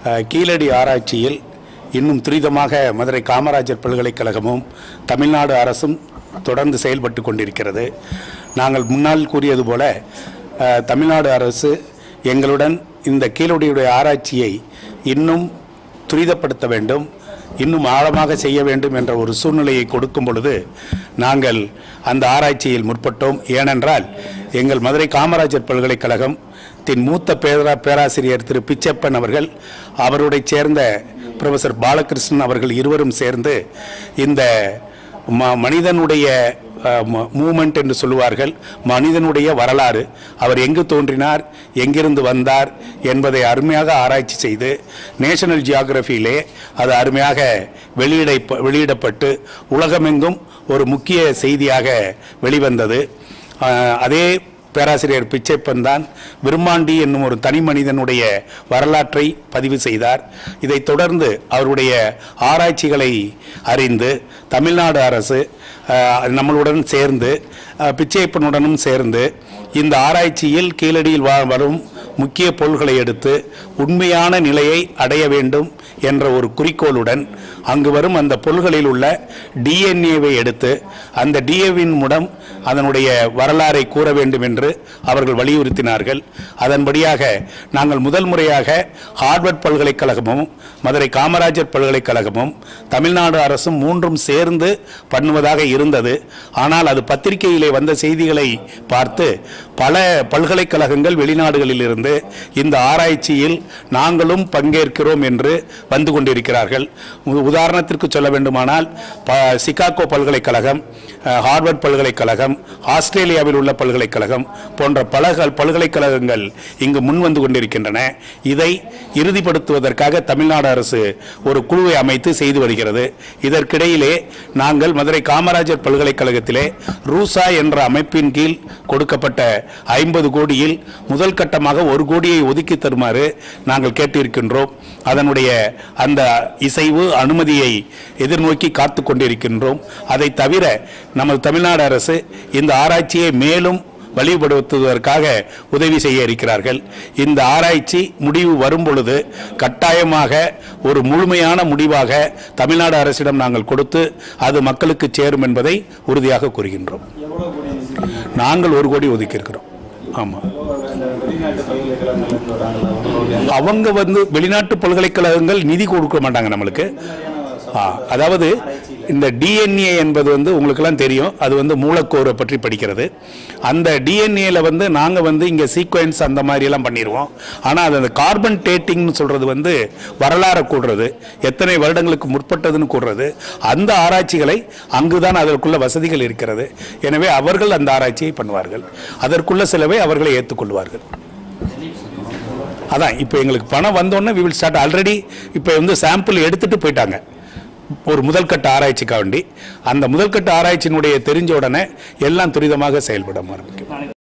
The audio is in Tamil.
அஹ், கீழடி ஆராய்ச்சியில் இன்னும் துரிதமாக மதுரை காமராஜர் பல்கலைக்கழகமும் தமிழ்நாடு அரசும் தொடர்ந்து செயல்பட்டு கொண்டிருக்கிறது நாங்கள் முன்னால் கூறியது போல அஹ், தமிழ்நாடு அரசு எங்களுடன் இந்த கீழடியுடைய ஆராய்ச்சியை இன்னும் துரிதப்படுத்த வேண்டும் இன்னும் ஆழமாக செய்ய வேண்டும் என்ற ஒரு சூழ்நிலையை கொடுக்கும் பொழுது நாங்கள் அந்த ஆராய்ச்சியில் முற்பட்டோம் ஏனென்றால் எங்கள் மதுரை காமராஜர் பல்கலைக்கழகம் தின் மூத்த பேரா பேராசிரியர் திரு பிச்சப்பன் அவர்கள் அவருடைய சேர்ந்த ப்ரொஃபசர் பாலகிருஷ்ணன் அவர்கள் இருவரும் சேர்ந்து இந்த ம மனிதனுடைய மூமெண்ட் என்று சொல்லுவார்கள் மனிதனுடைய வரலாறு அவர் எங்கு தோன்றினார் எங்கிருந்து வந்தார் என்பதை அருமையாக ஆராய்ச்சி செய்து நேஷனல் ஜியாகிரபியிலே அது அருமையாக வெளியிட வெளியிடப்பட்டு உலகமெங்கும் ஒரு முக்கிய செய்தியாக வெளிவந்தது அஹ், அதே பேராசிரியர் பிச்சைப்பன் தான் விரும்மாண்டி என்னும் ஒரு தனி மனிதனுடைய வரலாற்றை பதிவு செய்தார் இதைத் தொடர்ந்து அவருடைய ஆராய்ச்சிகளை அறிந்து தமிழ்நாடு அரசு அஹ், நம்மளுடன் சேர்ந்து அஹ், பிச்சைப்பனுடனும் சேர்ந்து இந்த ஆராய்ச்சியில் கீழடியில் வா- வரும் முக்கிய பொருள்களை எடுத்து உண்மையான நிலையை அடைய வேண்டும் என்ற ஒரு குறிக்கோளுடன் அங்கு வரும் அந்த பொருள்களில் உள்ள டிஎன்ஏவை எடுத்து அந்த டிஏவின் மூலம் அதனுடைய வரலாறை கூற வேண்டும் என்று அவர்கள் வலியுறுத்தினார்கள் அதன்படியாக நாங்கள் முதல் முறையாக ஹார்வர்ட் பல்கலைக்கழகமும் மதுரை காமராஜர் பல்கலைக்கழகமும் தமிழ்நாடு அரசும் மூன்றும் சேர்ந்து பண்ணுவதாக இருந்தது ஆனால் அது பத்திரிகையிலே வந்த செய்திகளை பார்த்து பல பல்கலைக்கழகங்கள் வெளிநாடுகளிலிருந்து இந்த ஆராய்ச்சியில் நாங்களும் பங்கேற்கிறோம் என்று வந்து கொண்டிருக்கிறார்கள் உ- உதாரணத்திற்கு சொல்ல வேண்டுமானால் ப சிகாகோ பல்கலைக்கழகம் அஹ், ஹார்வர்ட் பல்கலைக்கழகம் ஆஸ்திரேலியாவில் உள்ள பல்கலைக்கழகம் போன்ற பல கல்- பல்கலைக்கழகங்கள் இங்கு முன் வந்து கொண்டிருக்கின்றன இதை இறுதிப்படுத்துவதற்காக தமிழ்நாடு அரசு ஒரு குழுவை அமைத்து செய்து வருகிறது இதற்கிடையிலே நாங்கள் மதுரை காமராஜர் பல்கலைக்கழகத்திலே ரூசா என்ற அமைப்பின் கீழ் கொடுக்கப்பட்ட ஐம்பது கோடியில் முதல் கட்டமாக ஒரு கோடியை ஒதுக்கி தருமாறு நாங்கள் கேட்டிருக்கின்றோம் அதனுடைய அந்த இசைவு அனுமதியை எதிர்நோக்கி காத்து கொண்டிருக்கின்றோம் அதை தவிர நமது தமிழ்நாடு அரசு இந்த ஆராய்ச்சியை மேலும் வழிபடுத்துவதற்காக உதவி செய்ய இருக்கிறார்கள் இந்த ஆராய்ச்சி முடிவு வரும் பொழுது கட்டாயமாக ஒரு முழுமையான முடிவாக தமிழ்நாடு அரசிடம் நாங்கள் கொடுத்து அது மக்களுக்கு சேரும் என்பதை உறுதியாக கூறுகின்றோம் எவ்வளவு கோடி நிதி நாங்கள் ஒரு கோடி ஒதுக்கி இருக்கிறோம் ஆமாம் இந்த வெளிநாட்டு பல்கலைக்கழகங்கள் வராங்களா அவங்களுடைய அவங்க வந்து வெளிநாட்டு பல்கலைக்கழகங்கள் நிதி கொடுக்க மாட்டாங்க நம்மளுக்கு ஆ, அதாவது இந்த டிஎன்ஏ என்பது வந்து உங்களுக்கெல்லாம் தெரியும் அது வந்து மூலக்கூறை பற்றி படிக்கிறது அந்த டிஎன்ஏல வந்து நாங்கள் வந்து இங்கே சீக்வென்ஸ் அந்த மாதிரி எல்லாம் பண்ணிடுவோம் ஆனால் அது அந்த கார்பன் டேட்டிங்னு சொல்கிறது வந்து வரலாறை கூடுறது எத்தனை வருடங்களுக்கு முற்பட்டதுன்னு கூடுறது அந்த ஆராய்ச்சிகளை அங்குதான் அதற்குள்ள வசதிகள் இருக்கிறது எனவே அவர்கள் அந்த ஆராய்ச்சியை பண்ணுவார்கள் அதற்குள்ள செலவை அவர்களை ஏற்றுக்கொள்வார்கள் அதான் இப்போ எங்களுக்கு பணம் வந்தோடனே வி வில் ஸ்டார்ட் ஆல்ரெடி இப்போ வந்து சாம்பிள் எடுத்துட்டு போயிட்டாங்க ஒரு முதல்கட்ட ஆராய்ச்சிக்காக வேண்டி அந்த முதல்கட்ட ஆராய்ச்சியினுடைய தெரிஞ்ச உடனே எல்லாம் துரிதமாக செயல்பட ஆரம்பிக்கும்